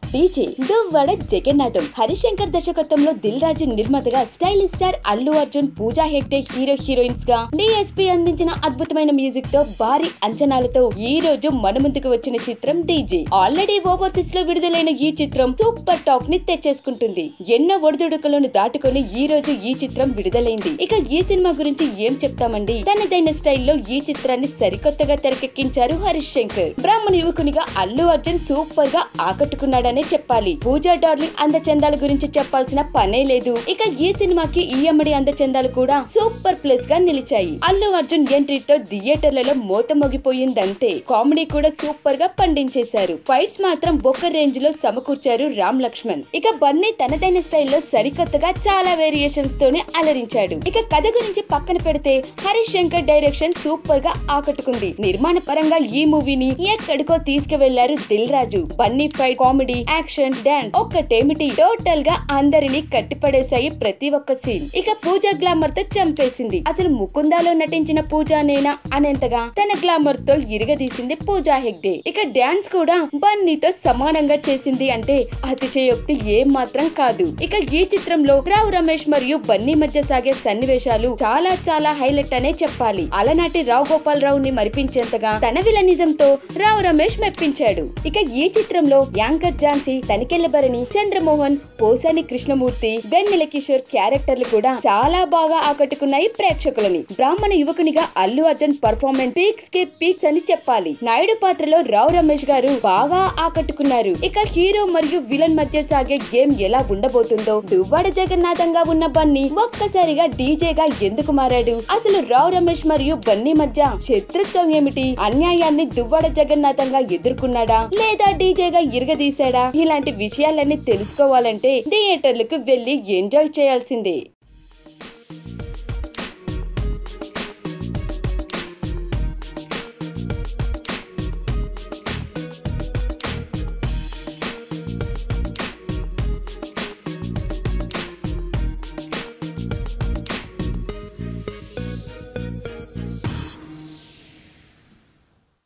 DJ Duvvada Jagannatham Harishankar దర్శకత్వంలో దిల్ రాజు నిర్మాతగా stylish star Allu Arjun Pooja Hegde hero heroines గా డిఎస్పీ అందించిన అద్భుతమైన మ్యూజిక్ తో భారీ అంచనాలతో ఈ రోజు మన ముందుకు వచ్చిన చిత్రం డీజే ఆల్రెడీ ఓవర్సీస్ లో విడుదలైన ఈ చిత్రం సూపర్ టాప్ ని తెచ్చేసుకుంటుంది ఎన్నో ఒడిదుడుకులను దాటుకొని ఈ రోజు ఈ చిత్రం విడుదలైంది ఇక ఈ సినిమా గురించి ఏం చెప్తామండి తనదైన స్టైల్లో ఈ చిత్రాన్ని సరికొత్తగా తెరకెక్కించారు హరీష్ శంకర్ బ్రాహ్మణ యువకునిగా అల్లు అర్జున్ సూపర్ గా ఆకట్టుకున్నాడనే చెప్పాలి పూజా డార్లింగ్ అందచందాల గురించి చెప్పాల్సిన పనే లేదు ఇక ఈ సినిమాకి ఈ అమ్మడి అందచందాలు కూడా సూపర్ ప్లస్ గా నిలిచాయి అల్లు అర్జున్ ఎంట్రీతో థియేటర్లలో మోత మోగిపోయిందంతే కామెడీ కూడా సూపర్ గా పండించేశారు ఫైట్స్ మాత్రం ఒక రేంజ్ లో సమకూర్చారు రామ్ లక్ష్మణ్ ఇక బన్నీ తనదైన స్టైల్లో సరికొత్తగా చాలా వేరియేషన్స్ తోనే అలరించాడు ఇక కథ గురించి పక్కన పెడితే హరీష్ శంకర్ డైరెక్షన్ సూపర్ గా ఆకట్టుకుంది నిర్మాణ పరంగా ఈ మూవీని ఎక్కడికో తీసుకువెళ్లారు Dil Raju Bunny fight comedy action dance ఒక్కటేమిటి టోటల్ గా అందరినీ కట్టిపడేశాయి ప్రతి ఒక్క సీన్ ఇక పూజ గ్లామర్ తో చంపేసింది అసలు ముకుందాలో నటించిన పూజా నేనా అనేంతగా తన గ్లామర్ తో ఇరగదీసింది పూజా హెగ్డే ఇక డాన్స్ కూడా బన్నీతో సమానంగా చేసింది అంటే అతిశయోక్తి ఏం మాత్రం కాదు ఇక ఈ చిత్రంలో రావు రమేష్ మరియు బన్నీ మధ్య సాగే సన్నివేశాలు చాలా చాలా హైలైట్ అనే చెప్పాలి అలనాటి రావు గోపాల్ రావు ని మరిపించేంతగా తన విలనిజంతో రావు రమేష్ మెప్పించాడు ఇక ఈ చిత్రంలో యాంకర్ ఝాన్సీ తనికెళ్ల భరణి చంద్రమోహన్ పోసాని కృష్ణమూర్తి వెన్నెల కిషోర్ క్యారెక్టర్లు కూడా చాలా బాగా ఆకట్టుకున్నాయి ప్రేక్షకులని బ్రాహ్మణ యువకునిగా అల్లు అర్జున్ పర్ఫార్మెన్స్ పీక్స్ కి పీక్స్ అని చెప్పాలి నాయుడు పాత్రలో రావు రమేష్ గారు బాగా ఆకట్టుకున్నారు ఇక హీరో మరియు విలన్ మధ్య సాగే గేమ్ ఎలా ఉండబోతుందో దువ్వాడ జగన్నాథంగా ఉన్న బన్నీ ఒక్కసారిగా డీజేగా ఎందుకు మారాడు అసలు రావు రమేష్ మరియు బన్నీ మధ్య శత్రుత్వం ఏమిటి అన్యాయాన్ని దువ్వాడ జగన్నాథంగా ఎదుర్కొన్నాడా లేదా డీజేగా ఇరగదీశాడా ఇలాంటి విషయాలన్నీ తెలుసుకోవాలంటే థియేటర్లకు వెళ్లి ఎంజాయ్ చేయాల్సిందే